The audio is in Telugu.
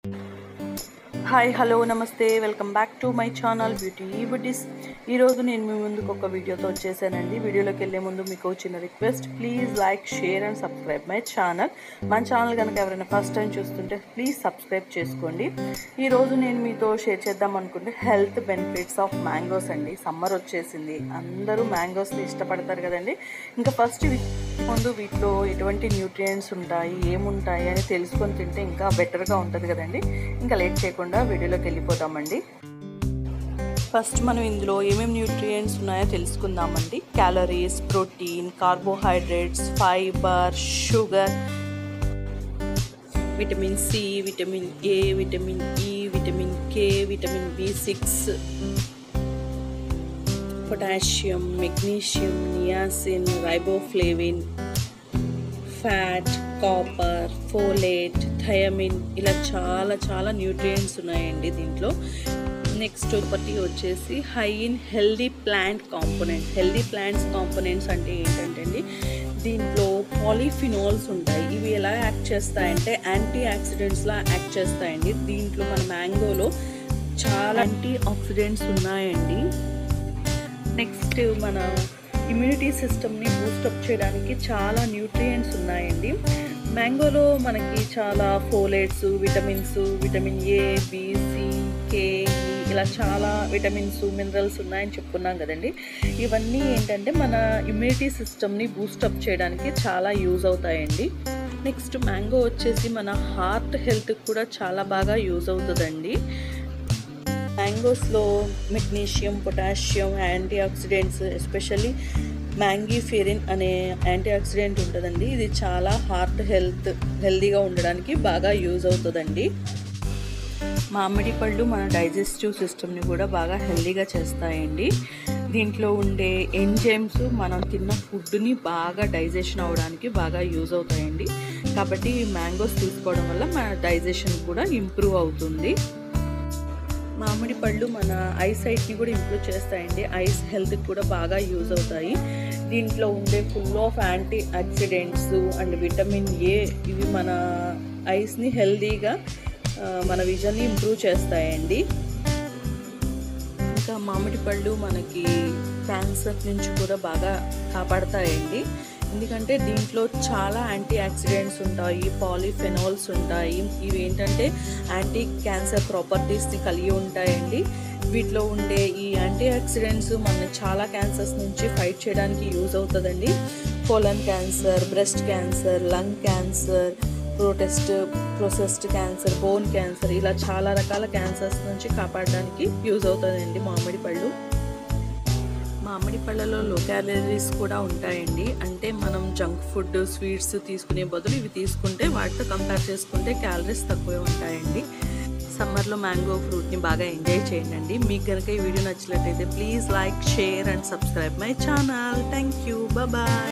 హాయ్ హలో నమస్తే welcome back to my channel beauty buddies ఈరోజు నేను మీ ముందుకు ఒక వీడియోతో వచ్చేసానండి వీడియోలోకి వెళ్ళే ముందు మీకు చిన్న request please like share and subscribe my channel మన ఛానల్ కనుక ఎవరైనా ఫస్ట్ టైం చూస్తుంటే ప్లీజ్ సబ్స్క్రైబ్ చేసుకోండి ఈరోజు నేను మీతో షేర్ చేద్దాం అనుకుంటే హెల్త్ బెనిఫిట్స్ ఆఫ్ మ్యాంగోస్ అండి సమ్మర్ వచ్చేసింది అందరూ మ్యాంగోస్ని ఇష్టపడతారు కదండి ఇంకా ఫస్ట్ ముందు వీటిలో ఎటువంటి న్యూట్రియంట్స్ ఉంటాయి ఏముంటాయి అని తెలుసుకొని తింటే ఇంకా బెటర్గా ఉంటుంది కదండి ఇంకా లేట్ చేయకుండా వీడియోలోకి వెళ్ళిపోతామండి ఫస్ట్ మనం ఇందులో ఏమేమి న్యూట్రియంట్స్ ఉన్నాయో తెలుసుకుందామండి calories protein carbohydrates fibre sugar vitamin C vitamin A vitamin E vitamin K vitamin B six potassium magnesium niacin riboflavin fat copper folate thiamine ఇలా చాలా చాలా న్యూట్రియంట్స్ ఉన్నాయండి దీంట్లో నెక్స్ట్ ఒకటి వచ్చేసి high in healthy plant component healthy plants components అంటే ఏంటంటే అండి దీంట్లో పాలిఫినాల్స్ ఉంటాయి ఇవి ఎలా యాక్ట్ చేస్తాయంటే యాంటీ ఆక్సిడెంట్స్లా యాక్ట్ చేస్తాయండి దీంట్లో మన మ్యాంగోలో చాలా యాంటీ ఆక్సిడెంట్స్ ఉన్నాయండి నెక్స్ట్ మన ఇమ్యూనిటీ సిస్టమ్ని బూస్టప్ చేయడానికి చాలా న్యూట్రియంట్స్ ఉన్నాయండి మ్యాంగోలో మనకి చాలా folates vitamins vitamin A B C K ఇలా చాలా విటమిన్స్ మినరల్స్ ఉన్నాయని చెప్పుకున్నాం కదండి ఇవన్నీ ఏంటంటే మన ఇమ్యూనిటీ సిస్టమ్ని బూస్టప్ చేయడానికి చాలా యూజ్ అవుతాయండి నెక్స్ట్ మ్యాంగో వచ్చేసి మన హార్ట్ హెల్త్కి కూడా చాలా బాగా యూజ్ అవుతుందండి మ్యాంగోస్లో magnesium potassium antioxidants especially mangiferin అనే యాంటీ ఆక్సిడెంట్ ఉంటుందండి ఇది చాలా హార్ట్ హెల్త్ హెల్తీగా ఉండడానికి బాగా యూజ్ అవుతుందండి మామిడి పళ్ళు మన డైజెస్టివ్ సిస్టమ్ని కూడా బాగా హెల్తీగా చేస్తాయండి దీంట్లో ఉండే ఎంజైమ్స్ మనం తిన్న ఫుడ్ని బాగా డైజెషన్ అవ్వడానికి బాగా యూజ్ అవుతాయండి కాబట్టి మ్యాంగోస్ తీసుకోవడం వల్ల మన డైజెషన్ కూడా ఇంప్రూవ్ అవుతుంది మామిడి పళ్ళు మన ఐసైట్ని కూడా ఇంప్రూవ్ చేస్తాయండి ఐస్ హెల్త్కి కూడా బాగా యూజ్ అవుతాయి దీంట్లో ఉండే full of antioxidants and vitamin A ఇవి మన ఐస్ని హెల్తీగా మన విజన్ని ఇంప్రూవ్ చేస్తాయండి ఇంకా మామిడి పళ్ళు మనకి క్యాన్సర్ నుంచి కూడా బాగా కాపాడతాయండి ఎందుకంటే దీంట్లో చాలా యాంటీ ఆక్సిడెంట్స్ ఉంటాయి పాలిఫెనాల్స్ ఉంటాయి ఇవి ఏంటంటే యాంటీ క్యాన్సర్ ప్రాపర్టీస్ని కలిగి ఉంటాయండి వీటిలో ఉండే ఈ యాంటీ ఆక్సిడెంట్స్ మన చాలా క్యాన్సర్స్ నుంచి ఫైట్ చేయడానికి యూజ్ అవుతుందండి colon cancer breast cancer lung cancer prostate processed cancer bone cancer ఇలా చాలా రకాల క్యాన్సర్స్ నుంచి కాపాడడానికి యూజ్ అవుతుందండి మామిడి పళ్ళు మామిడి పళ్ళలో లో క్యాలరీస్ కూడా ఉంటాయండి అంటే మనం జంక్ ఫుడ్ స్వీట్స్ తీసుకునే బదులు ఇవి తీసుకుంటే వాటితో కంపేర్ చేసుకుంటే క్యాలరీస్ తక్కువే ఉంటాయండి సమ్మర్లో మ్యాంగో ఫ్రూట్ని బాగా ఎంజాయ్ చేయండి మీకు కనుక ఈ వీడియో నచ్చినట్లయితే please like share and subscribe my channel thank you bye